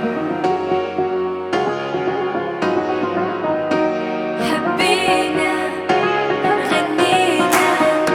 حبينا غنينا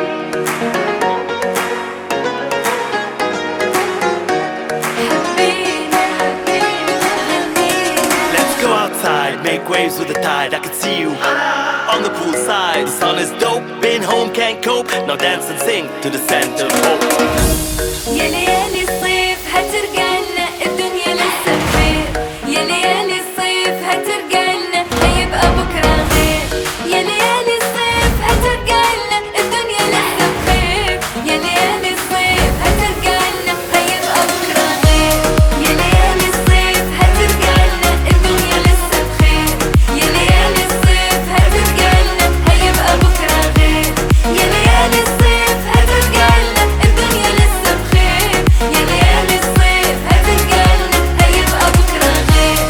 حبينا غنينا Let's go outside, make waves with the tide. I can see you on the poolside. The sun is dope, been home, can't cope. Now dance and sing to the scent of hope. يا ليالي الصيف هترجعلنا الدنيا لسه بخير يا ليالي الصيف هترجعلنا هيبقى بكرة غير يا ليالي الصيف هترجعلنا الدنيا لسه بخير يا ليالي الصيف هترجعلنا هيبقى بكرة غير يا ليالي الصيف هترجعلنا الدنيا لسه بخير يا ليالي الصيف هترجعلنا هيبقى بكرة غير يا ليالي الصيف هترجعلنا الدنيا لسه بخير يا ليالي الصيف هترجعلنا هيبقى بكرة غير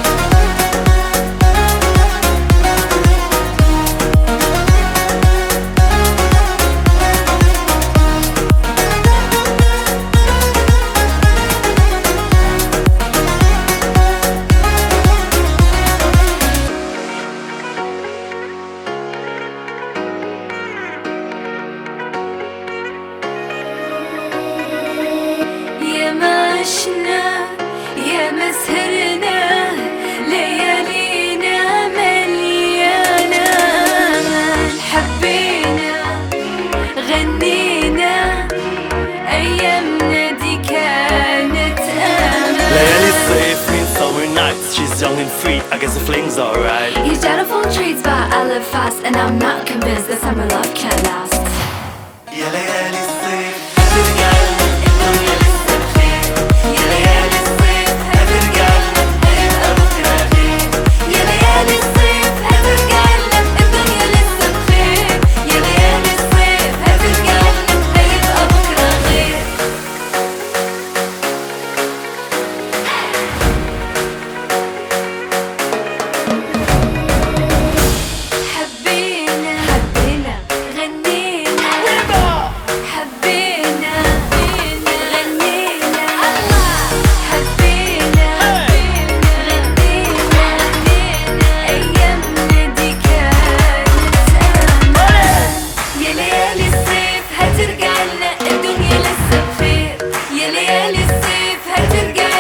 يا ما عشنا يا ما سهرنا ليالينا مليانة حبينا غنينا أيامنا دي كانت أمان Layali safe means summer nights. She's young and free. I guess the fling's alright. He's full treats but I live fast And I'm not convinced that summer love can last يا ليالي الصيف هترجعلنا الدنيا لسه بخير يا ليالي الصيف هترجعلنا هيبقى بكرة غير يا ليالي الصيف هترجعلنا الدنيا لسه بخير يا ليالي الصيف هترجعلنا هيبقى بكرة غير حبينا حبينا غنينا حبينا غنينا حبينا غنينا أيامنا دي كانت أمان يا ليالي الصيف هترجعلنا الدنيا لسه بخير يا ليالي الصيف هترجعلنا